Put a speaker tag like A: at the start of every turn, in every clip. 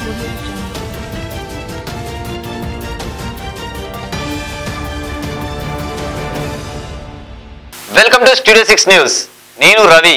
A: Audio Jungle.
B: Welcome to studio six news నేను Ravi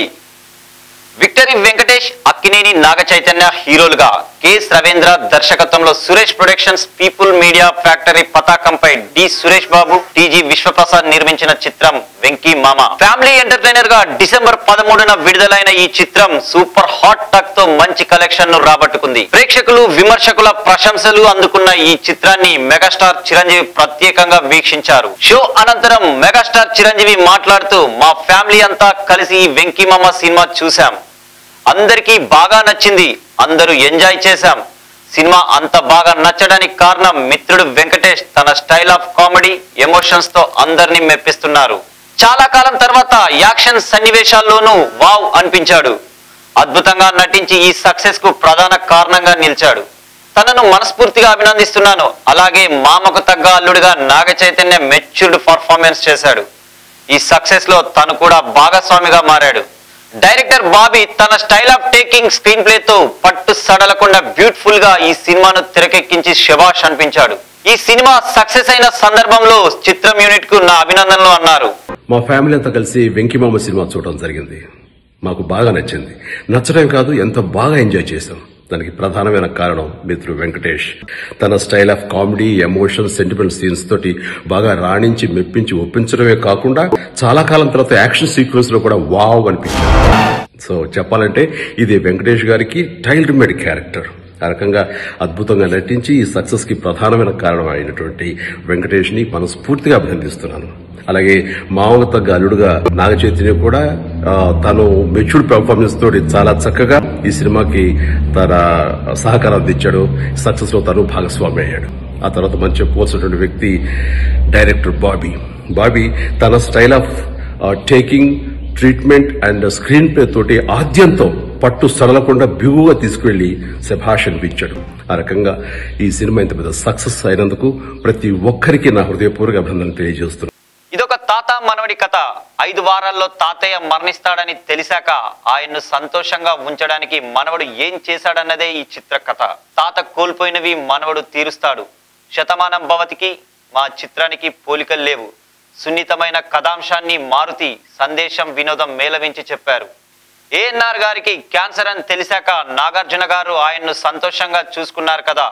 B: victory Venkatesh Akkineni Naga Chaitanya హీరోలుగా KS Ravindra దర్శకత్వంలో Suresh productions people media factory పతాకంపై D Suresh Babu TG Vishwaprasad నిర్మించిన చిత్రం వెంకీ మామ ఫ్యామిలీ ఎంటర్టైనర్ గా డిసెంబర్ పదమూడున విడుదలైన ఈ చిత్రం సూపర్ హాట్ టక్ తో మంచి కలెక్షన్ ను రాబట్టుకుంది ప్రేక్షకులు విమర్శకుల ప్రశంసలు అందుకున్న ఈ చిత్రాన్ని మెగాస్టార్ చిరంజీవి ప్రత్యేకంగా వీక్షించారు షో అనంతరం మెగాస్టార్ చిరంజీవి మాట్లాడుతూ మా ఫ్యామిలీ అంతా కలిసి ఈ వెంకీ మామ సినిమా చూశాం అందరికీ బాగా నచ్చింది అందరూ ఎంజాయ్ చేశాం సినిమా అంత బాగా నచ్చడానికి కారణం మిత్రుడు వెంకటేష్ తన స్టైల్ ఆఫ్ కామెడీ ఎమోషన్స్ తో అందరినీ మెప్పిస్తున్నారు చాలా కాలం తర్వాత యాక్షన్ సన్నివేశాల్లోనూ వావ్ అనిపించాడు అద్భుతంగా నటించి ఈ సక్సెస్ కు ప్రధాన కారణంగా నిలిచాడు తనను మనస్ఫూర్తిగా అభినందిస్తున్నాను అలాగే మామకు తగ్గ అల్లుడిగా నాగ చైతన్య మెచ్యూర్డ్ పర్ఫార్మెన్స్ చేశాడు ఈ సక్సెస్ లో తను కూడా భాగస్వామిగా మారాడు డైరెక్టర్ బాబీ తన style of taking screen play తో పట్టు సడలకుండా బ్యూటిఫుల్ గా ఈ సినిమాను తెరకెక్కించి శభాష్ అనిపించాడు ఈ సినిమా సక్సెస్ అయిన సందర్భంలో చిత్రం యూనిట్ కు నా అభినందనలు అన్నారు
C: మా ఫ్యామిలీ అంతా కలిసి వెంకిమామ సినిమా చూడడం జరిగింది మాకు బాగా నచ్చింది నచ్చడం కాదు ఎంత బాగా ఎంజాయ్ చేశాం దానికి ప్రధానమైన కారణం మిత్రుడు వెంకటేష్ తన style of comedy emotion sentiment scenes తోటి బాగా రాణించి మెప్పించి ఒప్పించడమే కాకుండా చాలా కాలం తర్వాత యాక్షన్ సీక్వెన్స్ లో కూడా వావ్ అనిపించింది సో చెప్పాలంటే ఇది వెంకటేష్ గారికి టైల్డ్ మేడ్ క్యారెక్టర్ ఆ రకంగా అద్భుతంగా నటించి ఈ సక్సెస్ కి ప్రధానమైన కారణం అయినటువంటి వెంకటేష్ ని మనస్ఫూర్తిగా అభినందిస్తున్నాను అలాగే మామూలు తగ్గ అల్లుడుగా నాగ చైతన్య కూడా ఆ, తను మెచ్యూర్డ్ పెర్ఫార్మెన్స్ తోటి చాలా చక్కగా ఈ సినిమాకి తన సహకారం అందించాడు సక్సెస్ లో తను భాగస్వామి అయ్యాడు ఆ తర్వాత మంచి పోల్సినటువంటి వ్యక్తి డైరెక్టర్ బాబీ బాబీ తన style of taking treatment and screen play తోటి ఆద్యంతో పట్టు సడలకుండా బిగువుగా తీసుకువెళ్లి శభాష్ అనిపించాడు ఆ రకంగా ఈ సినిమా ఇంత పెద్ద సక్సెస్ అయినందుకు ప్రతి ఒక్కరికి నా హృదయపూర్వక అభినందన తెలియజేస్తున్నాను
B: ఇదొక తాత మనవడి కథ ఐదు వారాల్లో తాతయ్య మరణిస్తాడని తెలిసాక ఆయన్ను సంతోషంగా ఉంచడానికి మనవడు ఏం చేశాడన్నదే ఈ చిత్ర కథ తాత కోల్పోయినవి మనవడు తీరుస్తాడు శతమానం భవతికి మా చిత్రానికి పోలికలు లేవు సున్నితమైన కథాంశాన్ని మారుతి సందేశం వినోదం మేళవించి చెప్పారు ఏఎన్ఆర్ గారికి క్యాన్సర్ అని తెలిసాక నాగార్జున గారు ఆయన్ను సంతోషంగా చూసుకున్నారు కదా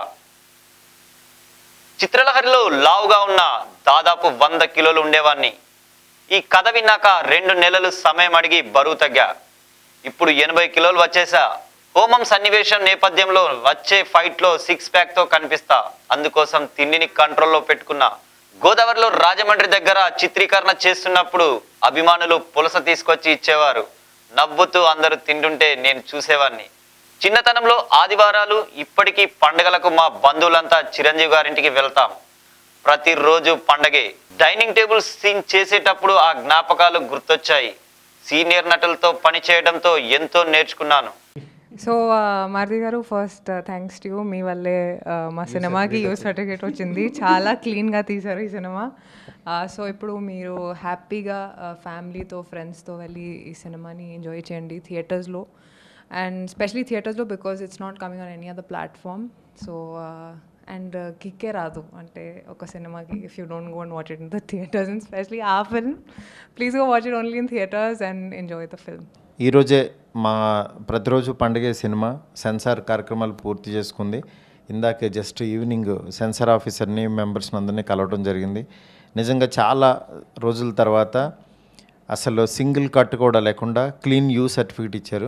B: చిత్రలహరిలో లావుగా ఉన్న దాదాపు వంద కిలోలు ఉండేవాణ్ణి ఈ కథ విన్నాక రెండు నెలలు సమయం అడిగి బరువు తగ్గా ఇప్పుడు ఎనభై కిలోలు వచ్చేసా హోమం సన్నివేశం నేపథ్యంలో వచ్చే ఫైట్ లో సిక్స్ ప్యాక్ తో కనిపిస్తా అందుకోసం తిండిని కంట్రోల్లో పెట్టుకున్నా గోదావరిలో రాజమండ్రి దగ్గర చిత్రీకరణ చేస్తున్నప్పుడు అభిమానులు పులస తీసుకొచ్చి ఇచ్చేవారు నవ్వుతూ అందరూ తింటుంటే నేను చూసేవాడిని చిన్నతనంలో ఆదివారాలు ఇప్పటికీ పండగలకు మా బంధువులంతా చిరంజీవి గారింటికి వెళ్తాం ప్రతిరోజు పండగే డైనింగ్ టేబుల్ సీన్ చేసేటప్పుడు ఆ జ్ఞాపకాలు గుర్తొచ్చాయి సీనియర్ నటులతో పని చేయడంతో ఎంతో నేర్చుకున్నాను
D: సో మారుతి గారు ఫస్ట్ థ్యాంక్స్ టు యూ మీ వల్లే uh, మా సినిమాకి యూ సర్టిఫికేట్ వచ్చింది చాలా క్లీన్గా తీశారు ఈ సినిమా సో ఇప్పుడు మీరు హ్యాపీగా ఫ్యామిలీతో ఫ్రెండ్స్తో వెళ్ళి ఈ సినిమాని ఎంజాయ్ చేయండి థియేటర్స్లో అండ్ స్పెషలీ థియేటర్స్లో because it's not coming on any other platform so and కిక్కే రాదు అంటే ఒక సినిమాకి if you don't go and watch it in the theatres and specially a film please go watch it only in theatres and enjoy the film
E: ఈరోజే మా ప్రతిరోజు పండుగ cinema censor కార్యక్రమాలు పూర్తి చేసుకుంది ఇందాకే జస్ట్ ఈవినింగ్ సెన్సార్ ఆఫీసర్ని మెంబర్స్ అందరినీ కలవడం జరిగింది నిజంగా చాలా రోజుల తర్వాత అసలు సింగిల్ కట్ కూడా లేకుండా క్లీన్ యూ సర్టిఫికేట్ ఇచ్చారు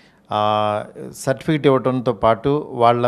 E: సర్టిఫికేట్ ఇవ్వడంతో పాటు వాళ్ళ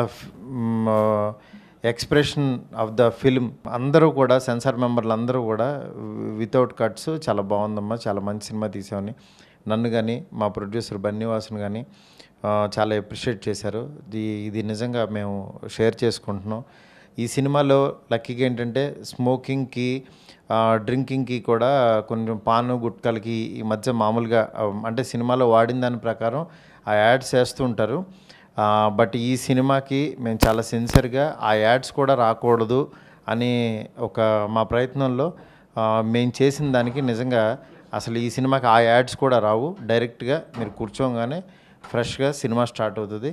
E: ఎక్స్ప్రెషన్ ఆఫ్ ద ఫిల్మ్ అందరూ కూడా సెన్సార్ మెంబర్లు అందరూ కూడా వితౌట్ కట్స్ చాలా బాగుందమ్మా చాలా మంచి సినిమా తీసామని నన్ను కానీ మా ప్రొడ్యూసర్ బన్నీవాసును కానీ ఆ, చాలా అప్రిషియేట్ చేశారు ఇది ఇది నిజంగా మేము షేర్ చేసుకుంటున్నాం ఈ సినిమాలో లక్కీగా ఏంటంటే స్మోకింగ్కి డ్రింకింగ్కి కూడా కొంచెం పాను గుట్కలకి ఈ మధ్య మామూలుగా ఆ, అంటే సినిమాలో వాడిన దాని ప్రకారం ఆ యాడ్స్ వేస్తూ ఉంటారు ఆ, బట్ ఈ సినిమాకి మేము చాలా సిన్సియర్గా ఆ యాడ్స్ కూడా రాకూడదు అని ఒక మా ప్రయత్నంలో ఆ, మేము చేసిన దానికి నిజంగా అసలు ఈ సినిమాకి ఆ యాడ్స్ కూడా రావు డైరెక్ట్గా మీరు కూర్చోగానే ఫ్రెష్గా సినిమా స్టార్ట్ అవుతుంది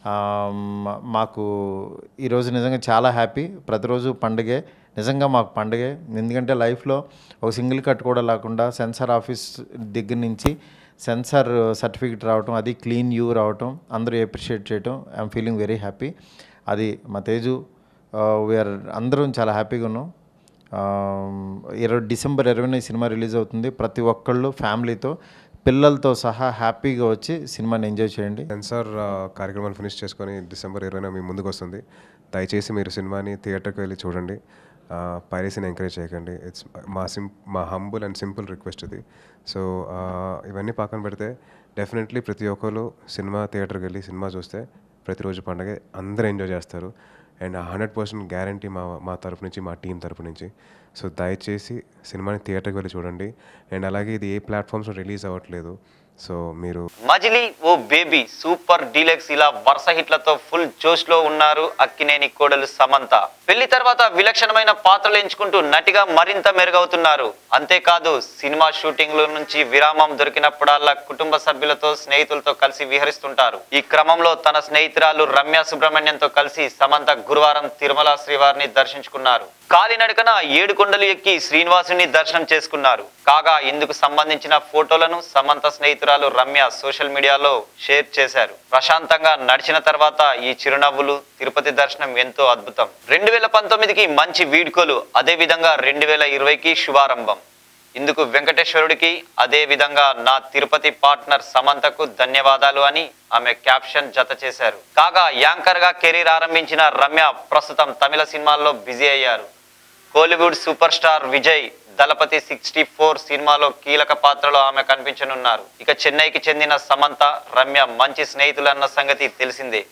E: ఆ, మా- మాకు ఈరోజు నిజంగా చాలా హ్యాపీ ప్రతిరోజు పండుగే నిజంగా మాకు పండుగే ఎందుకంటే లైఫ్లో ఒక సింగిల్ కట్ కూడా లేకుండా సెన్సార్ ఆఫీస్ దగ్గర నుంచి సెన్సార్ సర్టిఫికేట్ రావటం అది క్లీన్ యూ రావటం అందరూ అప్రిషియేట్ చేయటం ఐఎమ్ ఫీలింగ్ వెరీ హ్యాపీ అది మా తేజు వీఆర్ అందరం చాలా హ్యాపీగా ఉన్నాం ఇరవై డిసెంబర్ ఇరవైన ఈ సినిమా రిలీజ్ అవుతుంది ప్రతి ఒక్కళ్ళు ఫ్యామిలీతో పిల్లలతో సహా హ్యాపీగా వచ్చి సినిమాని ఎంజాయ్ చేయండి
A: సెన్సార్ ఆ, కార్యక్రమాలు ఫినిష్ చేసుకొని డిసెంబర్ ఇరవైన మీ ముందుకు వస్తుంది దయచేసి మీరు సినిమాని థియేటర్కి వెళ్ళి చూడండి పైరసీని ఎంకరేజ్ చేయకండి ఇట్స్ మా సిం మా హంబుల్ అండ్ సింపుల్ రిక్వెస్ట్ ఇది సో ఇవన్నీ పక్కన పెడితే డెఫినెట్లీ ప్రతి ఒక్కరు సినిమా థియేటర్కి వెళ్ళి సినిమా చూస్తే ప్రతిరోజు పండగ అందరూ ఎంజాయ్ చేస్తారు అండ్ హండ్రెడ్ పర్సెంట్ గ్యారంటీ మా మా తరపు నుంచి మా టీం తరపు నుంచి సో దయచేసి సినిమాని థియేటర్కి వెళ్ళి చూడండి అండ్ అలాగే ఇది ఏ ప్లాట్ఫామ్స్లో రిలీజ్ అవ్వట్లేదు సో మీరు
B: Majili oh baby super deluxe ఇలా వరుస హిట్లతో ఫుల్ జోష్ లో ఉన్నారు అక్కినేని కోడలు సమంత పెళ్లి తర్వాత విలక్షణమైన పాత్రలు ఎంచుకుంటూ నటిగా మరింత మెరుగవుతున్నారు అంతేకాదు సినిమా షూటింగ్ల నుంచి విరామం దొరికినప్పుడల్లా కుటుంబ సభ్యులతో స్నేహితులతో కలిసి విహరిస్తుంటారు ఈ క్రమంలో తన స్నేహితురాలు రమ్య సుబ్రహ్మణ్యంతో కలిసి సమంత గురువారం తిరుమల శ్రీవారిని దర్శించుకున్నారు కాలినడకన ఏడు కొండలు ఎక్కి శ్రీనివాసుని దర్శనం చేసుకున్నారు కాగా ఇందుకు సంబంధించిన ఫోటోలను సమంత స్నేహితురాలు రమ్య సోషల్ మీడియాలో షేర్ చేశారు ప్రశాంతంగా నడిచిన తర్వాత ఈ చిరునవ్వులు తిరుపతి దర్శనం ఎంతో అద్భుతం రెండు వేల పంతొమ్మిదికి మంచి వీడ్కోలు అదే విధంగా రెండు వేల ఇరవైకి శుభారంభం ఇందుకు వెంకటేశ్వరుడికి అదే విధంగా నా తిరుపతి పార్ట్నర్ సమంతకు ధన్యవాదాలు అని ఆమె క్యాప్షన్ జత చేశారు కాగా యాంకర్ గా కెరీర్ ఆరంభించిన రమ్య ప్రస్తుతం తమిళ సినిమాల్లో బిజీ అయ్యారు Kollywood super star Vijay Thalapathy sixty four సినిమాలో కీలక పాత్రలో ఆమె కనిపించనున్నారు ఇక చెన్నైకి చెందిన సమంత రమ్య మంచి స్నేహితులన్న సంగతి తెలిసిందే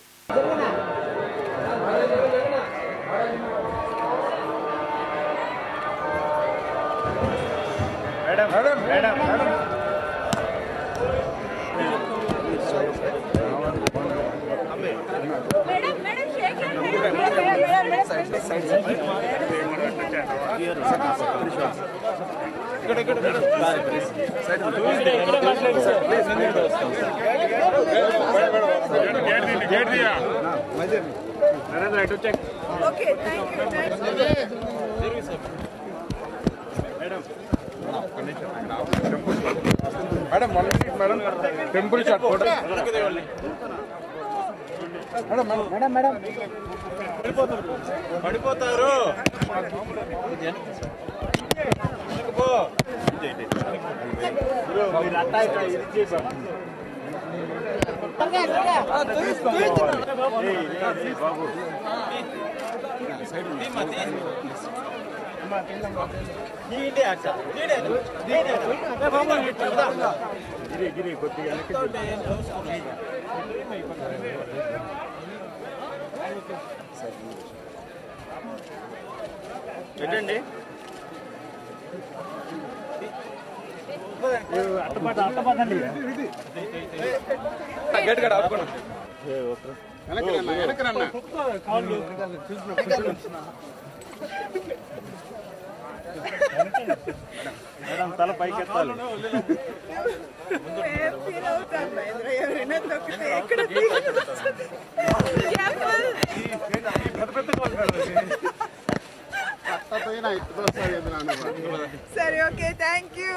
F: madam madam shake madam madam okay thank you thank you feel అవుతాను మహేంద్ర ఎవరైనా తొక్కితే ఎక్కడ సరే okay thank you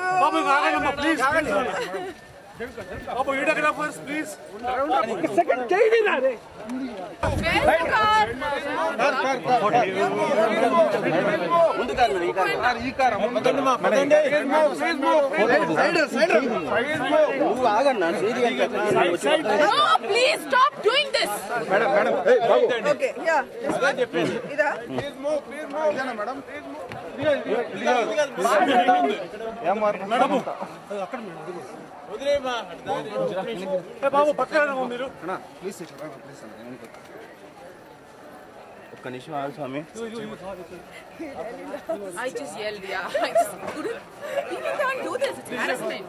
G: please stop doing this.
F: Okay yeah ఇదా
G: I just yelled, yeah. I just couldn't. People can't do this. It's harassment.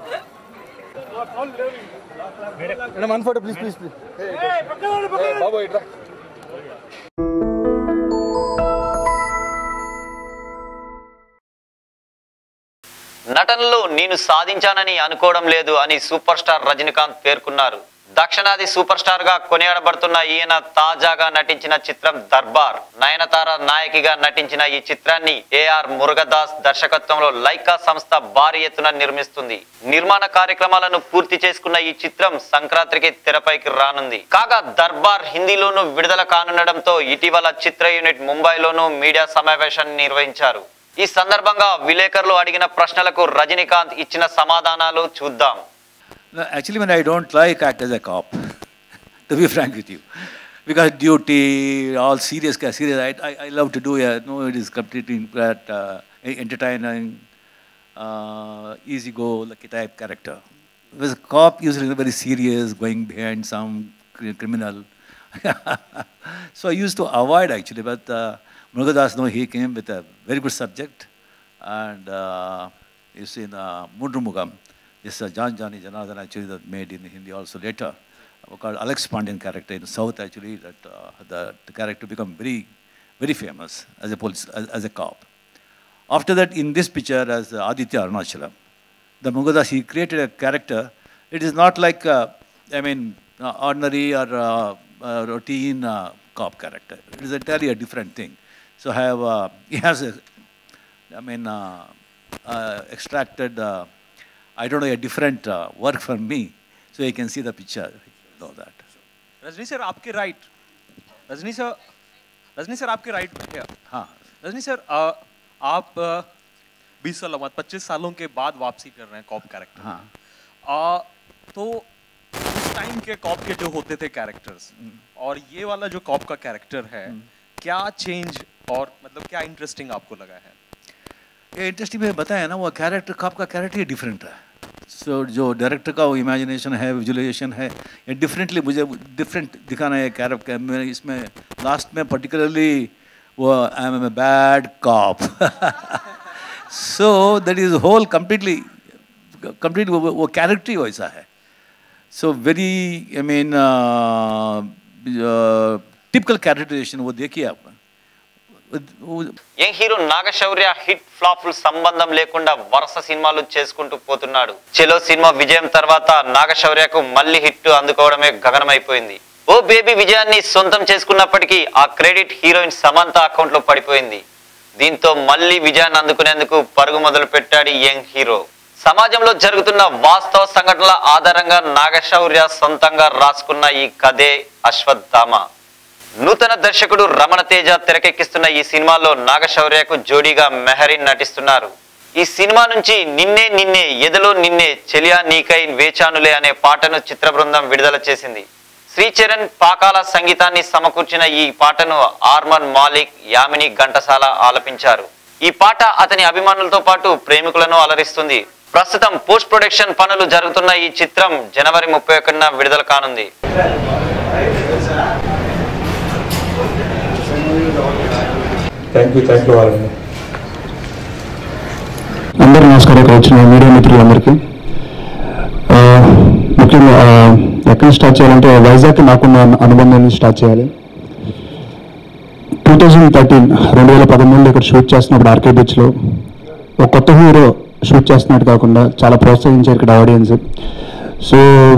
B: నటనలో నేను సాధించానని అనుకోవడం లేదు అని సూపర్ స్టార్ రజనీకాంత్ పేర్కొన్నారు దక్షిణాది సూపర్ స్టార్ గా కొనియాడబడుతున్న ఈయన తాజాగా నటించిన చిత్రం దర్బార్ నయనతార నాయకిగా నటించిన ఈ చిత్రాన్ని ఏఆర్ మురుగదాస్ దర్శకత్వంలో లైకా సంస్థ భారీ ఎత్తున నిర్మిస్తుంది నిర్మాణ కార్యక్రమాలను పూర్తి చేసుకున్న ఈ చిత్రం సంక్రాంతికి తెరపైకి రానుంది కాగా దర్బార్ హిందీలోనూ విడుదల కానుండడంతో ఇటీవల చిత్ర యూనిట్ ముంబైలోనూ మీడియా సమావేశాన్ని నిర్వహించారు ఈ సందర్భంగా విలేకరులు అడిగిన ప్రశ్నలకు రజనీకాంత్ ఇచ్చిన సమాధానాలు చూద్దాం
H: No, actually, when I don't like act as a cop, to be frank with you, because duty, all serious, ca- serious. I, I, I love to do it. No, it is completely that uh, entertaining, uh, easy go, lucky type character. Because a cop usually very serious, going behind some cri- criminal. so I used to avoid actually, but uh, Murugadas, no, he came with a very good subject, and uh, you see in uh, Mundrumugam, this uh, John Johnny Janardhan actually that made in Hindi also later, uh, called Alex Pandian character in South actually, that uh, the, the character become very, very famous as a police, as, as a cop. After that, in this picture as uh, Aditya Arunachalam, the Mugadas, he created a character. It is not like, uh, I mean, uh, ordinary or uh, uh, routine uh, cop character. It is entirely a different thing. So I have, uh, he has a, I mean, uh, uh, extracted, uh, I don't know, a different uh, work from me. So you can see the picture, all that.
I: Rajini sir आपके right Rajini sir Rajini sir आपके right भैया हाँ Rajni sir अ, आप बीस साल बाद पच्चीस सालों के बाद वापसी कर रहे हैं कॉप कैरेक्टर
H: हाँ
I: आ, तो उस टाइम के कॉप के जो होते थे कैरेक्टर्स और ये वाला जो कॉप का कैरेक्टर है क्या चेंज और मतलब क्या इंटरेस्टिंग आपको लगा है
H: ये इंटरेस्टिंग में बताया ना वो कैरेक्टर कब का कैरेक्टर ही डिफरेंट है सो जो डायरेक्टर का वो इमेजिनेशन है विजुअलाइजेशन है ये डिफरेंटली मुझे डिफरेंट दिखाना है कैरेक्टर मैं इसमें लास्ट में पर्टिकुलरली वो I am a bad cop so that is whole completely complete वो वो कैरेक्टर ही वैसा है so very I mean typical characterization वो देखिए आप वो-
B: young hero Nagashaurya hit flop సంబంధం లేకుండా వరుస సినిమాలు చేసుకుంటూ పోతున్నాడు చెలో సినిమా విజయం తర్వాత నాగశౌర్యకు మళ్ళీ హిట్ అందుకోవడమే గగనమైపోయింది ఓ బేబీ విజయాన్ని సొంతం చేసుకున్నప్పటికీ ఆ క్రెడిట్ హీరోయిన్ సమంత అకౌంట్ లో పడిపోయింది దీంతో మళ్ళీ విజయాన్ని అందుకునేందుకు పరుగు మొదలు పెట్టాడు ఈ యంగ్ హీరో సమాజంలో జరుగుతున్న వాస్తవ సంఘటనల ఆధారంగా నాగశౌర్య సొంతంగా రాసుకున్న ఈ కథే అశ్వత్థామ నూతన దర్శకుడు రమణ తేజ తెరకెక్కిస్తున్న ఈ సినిమాలో నాగశౌర్యకు జోడీగా మెహరీన్ నటిస్తున్నారు ఈ సినిమా నుంచి నిన్నే నిన్నే ఎదలో నిన్నే చెలియా నీకై వేచానులే అనే పాటను చిత్ర బృందం విడుదల చేసింది శ్రీచరణ్ పాకాల సంగీతాన్ని సమకూర్చిన ఈ పాటను ఆర్మన్ మాలిక్ యామిని ఘంటసాల ఆలపించారు ఈ పాట అతని అభిమానులతో పాటు ప్రేమికులను అలరిస్తుంది ప్రస్తుతం పోస్ట్ ప్రొడక్షన్ పనులు జరుగుతున్న ఈ చిత్రం జనవరి ముప్పై ఒకటిన విడుదల కానుంది
J: థ్యాంక్ యూ థ్యాంక్ యూ వాళ్ళని
K: అందరూ నమస్కారం ఇక్కడ వచ్చిన మీడియా మిత్రులందరికీ ఆ, ముఖ్యంగా ఆ, ఎక్కడ స్టార్ట్ చేయాలంటే వైజాగ్ నాకున్న అనుబంధాన్ని స్టార్ట్ చేయాలి టూ థౌజండ్ థర్టీన్ రెండు వేల పదమూడులో ఇక్కడ షూట్ చేస్తున్నప్పుడు ఆర్కే బీచ్లో ఒక కొత్త హీరో షూట్ చేస్తున్నట్టు కాకుండా చాలా ప్రోత్సహించారు ఇక్కడ ఆడియన్స్ సో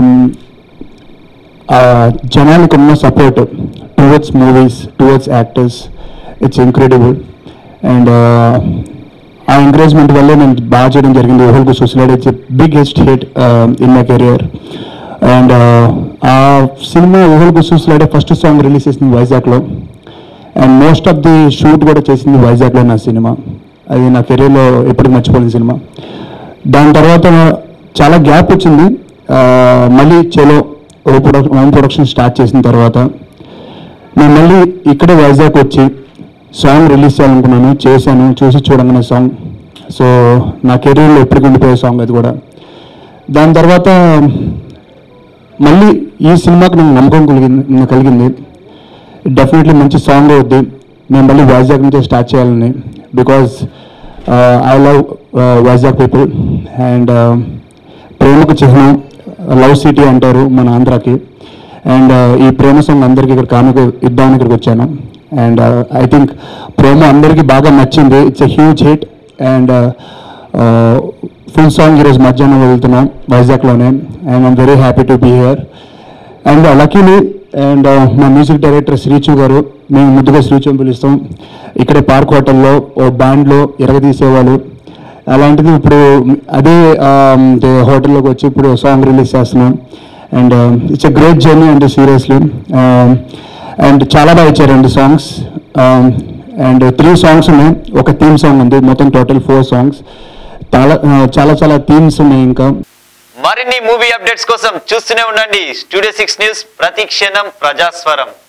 K: ఆ జనానికి ఉన్న support towards movies towards actors it's incredible and ఆ ఎంకరేజ్మెంట్ వల్లే నేను బాగా చేయడం జరిగింది ఓహల్కు suicide it's biggest hit in my career and ఆ సినిమా ఓహల్కు సుసైడ్ ఫస్ట్ సాంగ్ రిలీజ్ చేసింది వైజాగ్లో and most of the shoot కూడా చేసింది వైజాగ్లో నా సినిమా అది నా కెరీర్లో ఎప్పటికీ మర్చిపోలేని సినిమా దాని తర్వాత చాలా గ్యాప్ వచ్చింది ఆ, మళ్ళీ చలో ఓ ప్రొడక్షన్ హోమ్ ప్రొడక్షన్ స్టార్ట్ చేసిన తర్వాత నేను మళ్ళీ ఇక్కడే వైజాగ్ వచ్చి సాంగ్ రిలీజ్ చేయాలనుకున్నాను చేశాను చూసి చూడంగానే సాంగ్ సో నా కెరీర్లో ఎప్పటికీ ఉండిపోయే సాంగ్ అది కూడా దాని తర్వాత మళ్ళీ ఈ సినిమాకి నాకు నమ్మకం కలిగింది కలిగింది డెఫినెట్లీ మంచి సాంగ్ అవుద్ది నేను మళ్ళీ వైజాగ్ నుంచే స్టార్ట్ చేయాలని because I love Vizag people and ప్రేమకు చిహ్నం లవ్ సిటీ అంటారు మన ఆంధ్రాకి అండ్ ఈ ప్రేమ సాంగ్ అందరికీ ఇక్కడ కానుక ఇద్దామని ఇక్కడికి వచ్చాను అండ్ ఐ థింక్ ప్రేమ అందరికీ బాగా నచ్చింది it's a huge hit and full song ఈరోజు మధ్యాహ్నం వెళ్తున్నాం వైజాగ్లోనే and I'm very happy to be here and luckily and మా మ్యూజిక్ డైరెక్టర్ శ్రీచు గారు మేము ముద్దుగా శ్రీచు అని పిలుస్తాం ఇక్కడే పార్క్ హోటల్లో ఓ బ్యాండ్లో ఇరగదీసేవాళ్ళు అలాంటిది ఇప్పుడు అదే హోటల్లోకి వచ్చి ఇప్పుడు సాంగ్ రిలీజ్ చేస్తున్నాం and it's a great journey అండి సీరియస్లీ అండ్ చాలా బాగా ఇచ్చారండి సాంగ్స్ అండ్ త్రీ సాంగ్స్ ఉన్నాయి ఒక థీమ్ సాంగ్ ఉంది మొత్తం టోటల్ ఫోర్ సాంగ్స్ చాలా చాలా చాలా థీమ్స్ ఉన్నాయి ఇంకా
B: మరిన్ని మూవీ అప్డేట్స్ కోసం చూస్తూనే ఉండండి స్టూడియో సిక్స్ న్యూస్ ప్రతి క్షణం ప్రజాస్వరం